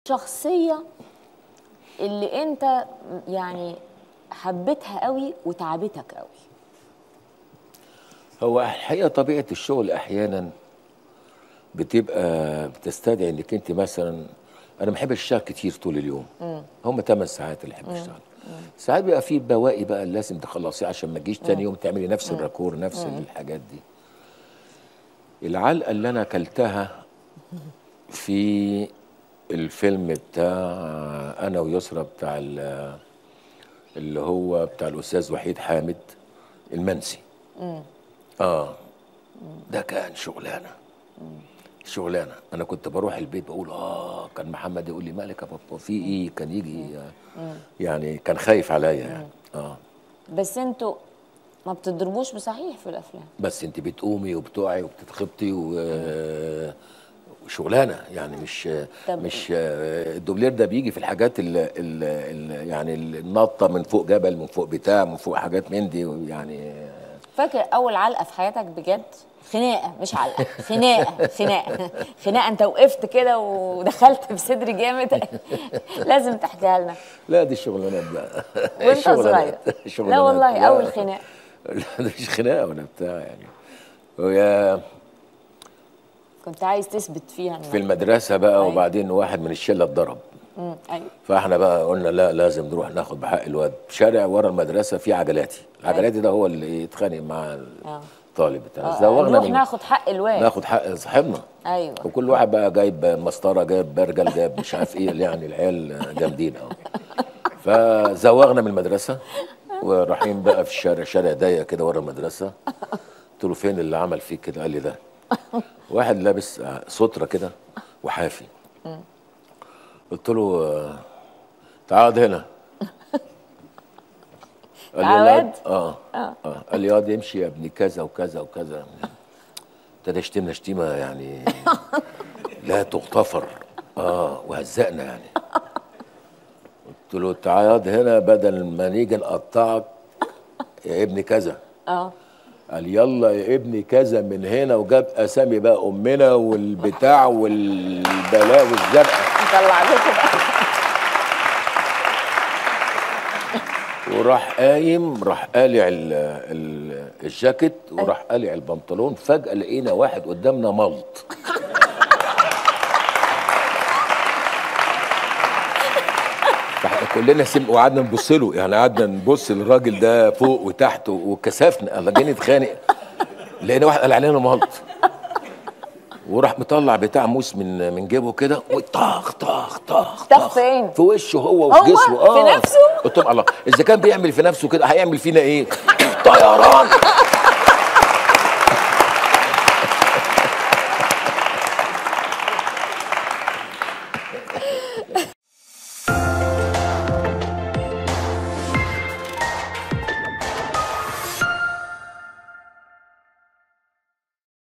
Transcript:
الشخصية اللي انت يعني حبيتها قوي وتعبتك قوي هو الحقيقه طبيعه الشغل احيانا بتبقى بتستدعي انك انت مثلا انا ما بحبش اشتغل كتير طول اليوم هم 8 ساعات اللي بحب اشتغل ساعات بيبقى في بواقي بقى لازم تخلصيه عشان ما تجيش تاني يوم تعملي نفس الراكور نفس الحاجات دي العلقه اللي انا اكلتها في الفيلم بتاع انا ويسرى بتاع ال- اللي هو بتاع الاستاذ وحيد حامد المنسي اه ده كان شغلانه شغلانه انا كنت بروح البيت بقول اه كان محمد يقول لي مالك يا بابا في ايه كان يجي آه، يعني كان خايف عليا يعني اه بس انتوا ما بتضربوش بصحيح في الافلام بس انت بتقومي وبتقعي وبتتخبطي و- وشغلانه يعني مش طب- مش آه، الدوبلير ده بيجي في الحاجات ال ال ال يعني النطه من فوق جبل من فوق بتاع من فوق حاجات من دي يعني فاكر اول علقة في حياتك بجد خناقة مش علقة خناقة خناقة خناقة انت وقفت كده ودخلت بصدر جامد لازم تحكيها لنا لا دي الشغلانات بقى وانت الشغلانات. صغير لا الشغلانات. والله لا. اول خناقة لا ده مش خناقه ولا بتاع يعني ويا كنت عايز تثبت فيها في انك المدرسه بقى أيوة. وبعدين واحد من الشله اتضرب مم، ايوه فاحنا بقى قلنا لا لازم نروح ناخد بحق الواد شارع ورا المدرسه فيه عجلاتي العجلاتي ده هو اللي يتخانق مع اه الطالب بتاعنا آه، زوغنا نروح من ناخد حق الواد ناخد حق صاحبنا ايوه وكل واحد بقى جايب مسطره جايب برجل جايب مش عارف ايه يعني العيال جامدين قوي فزوغنا من المدرسه ورايحين بقى في الشارع شارع ضيق كده ورا المدرسه قلت له فين اللي عمل فيك كده قال لي ده واحد لابس ستره كده وحافي قلت له آه، تعال هنا قال تعال لا- واد؟ اه اه قال لي ياض يمشي يا ابني كذا وكذا وكذا ابتدى يشتمنا شتيمه يعني لا تغتفر اه وهزقنا يعني قلت له تعال ياض هنا بدل ما نيجي نقطعك يا ابني كذا اه قال يلا يا ابني كذا من هنا وجاب اسامي بقى امنا والبتاع والبلاء والزرقاء نطلع لكم بقى وراح قايم راح قالع ال- ال- الجاكيت وراح قالع البنطلون فجأة لقينا واحد قدامنا ملط فاحنا كلنا سم وقعدنا نبص له يعني قعدنا نبص للراجل ده فوق وتحت وكسفنا الله جاي نتخانق لقينا واحد قال علينا ملط وراح مطلع بتاع موس من من جيبه كده وطخ طخ طخ طخ فين؟ في وشه هو هو؟ وفي جسمه في نفسه؟ قلت لهم الله اذا كان بيعمل في نفسه كده هيعمل فينا ايه؟ طيران